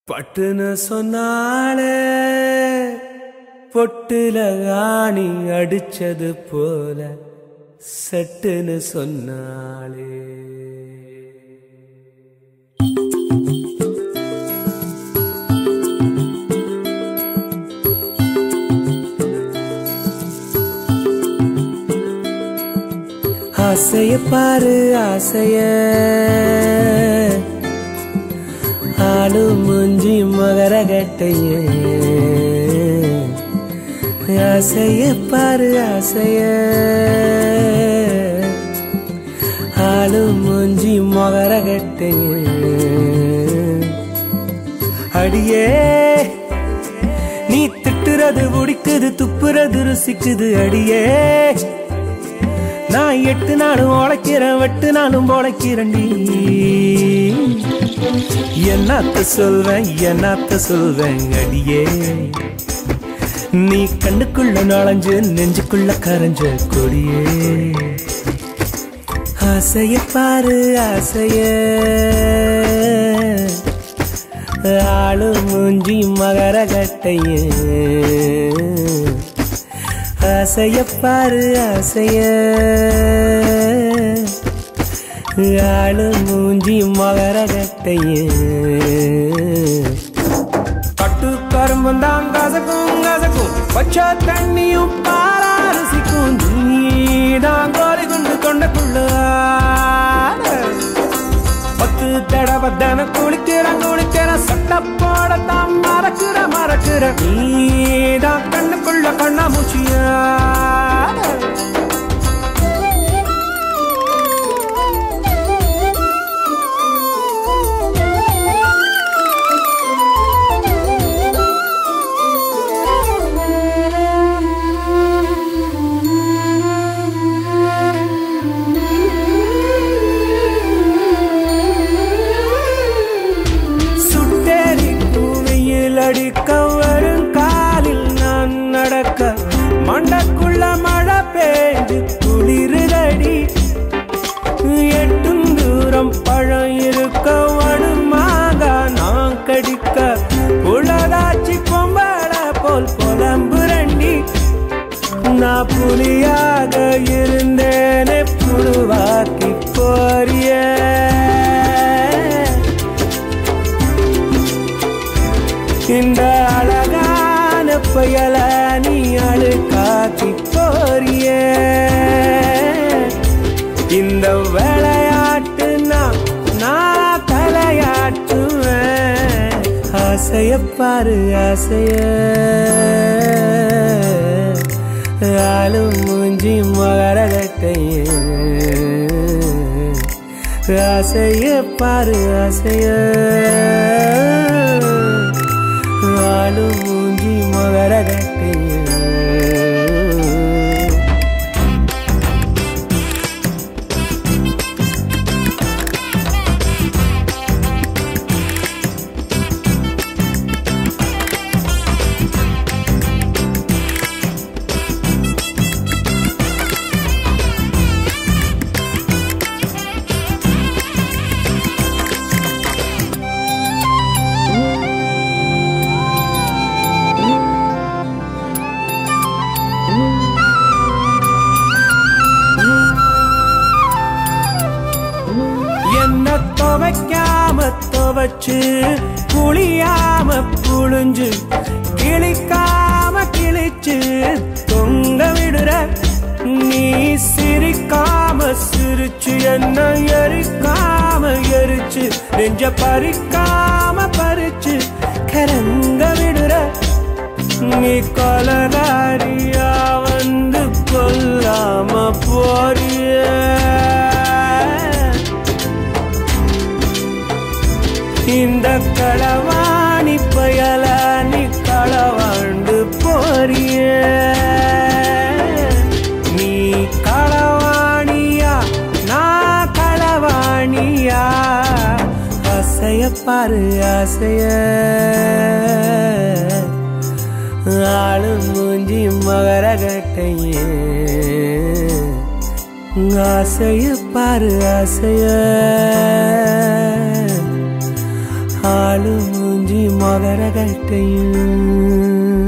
பட்டுன்னு சொன்னாலே பொட்டுல ஆணி அடிச்சது போல சட்டுன்னு சொன்னாலே ஆசைய பாரு ஆசைய ஆளு முஞ்சி மகர கட்டைய ஆசைய பாரு ஆசைய ஆளு முஞ்சி மகர கட்டைய அடியே நீ திட்டுறது பிடிக்குது துப்புறது ருசிக்குது அடியே நான் எட்டு நாளும் உழைக்கிறேன் வெட்டு நாளும் பொழைக்கிறேன்டி என்னத்த சொல்வேன் என்னத்த சொல்வேன் அடியே நீ கண்ணுக்குள்ள நுழைஞ்சு நெஞ்சுக்குள்ள கரைஞ்ச கொடியே ஆசைய பாரு ஆசைய ஆளு மூஞ்சி மகர கட்டைய ஆசைய பாரு ஆசைய ஆளு மூஞ்சி மகர கட்டைய கட்டு கரும்பும் தான் கசக்கும் கசக்கும் பச்சை தண்ணியும் பாரா ருசிக்கும் நீதான் கோரி கொண்டு தொண்டக்குள்ள பத்து தடவை தான குளிக்கிறேன் குளிக்கிறேன் சட்ட போடத்தான் மறக்கிற மறக்கிற நீதான் கண்ணுக்குள்ள கண்ணா மூச்சியா சுட்டேரி பூமியில் அடிக்க வரும் காலில் நான் நடக்க மண்டக்குள்ள மழை பெய்து குளிருதடி எட்டும் தூரம் பழம் இருக்க வடுமாக நான் கடிக்க உலகாச்சி பொம்பள போல் புலம்புரண்டி நான் புலியாக இருந்தேனே புழுவாக்கி போறியே இந்த அழகான புயல நீ அழுக்காக்கி போறியே இந்த விளையாட்டு நான் நான் தலையாட்டுவேன் ஆசைய பாரு ஆசைய ஆளு மூஞ்சி மகர கட்டைய ஆசைய பாரு ஆசைய ஆளு மூஞ்சி மகர கட்டைய என்ன துவைக்காம துவைச்சு புளியாம புழிஞ்சு கிளிக்காம கிழிச்சு தொங்க விடுற நீ சிரிக்காம சிரிச்சு என்ன எரிக்காம எரிச்சு நெஞ்ச பறிக்காம பறிச்சு கரங்க விடுற நீ கொலகாரியா வந்து கொல்லாம போறிய இந்த களவாணி பயல நீ களவாண்டு போறிய நீ களவாணியா நான் களவாணியா ஆசைய பாரு ஆசைய ஆளு மூஞ்சி மகர கட்டையே ஆசைய பாரு ஆசைய ஆளு மூஞ்சி மகர கட்டையும்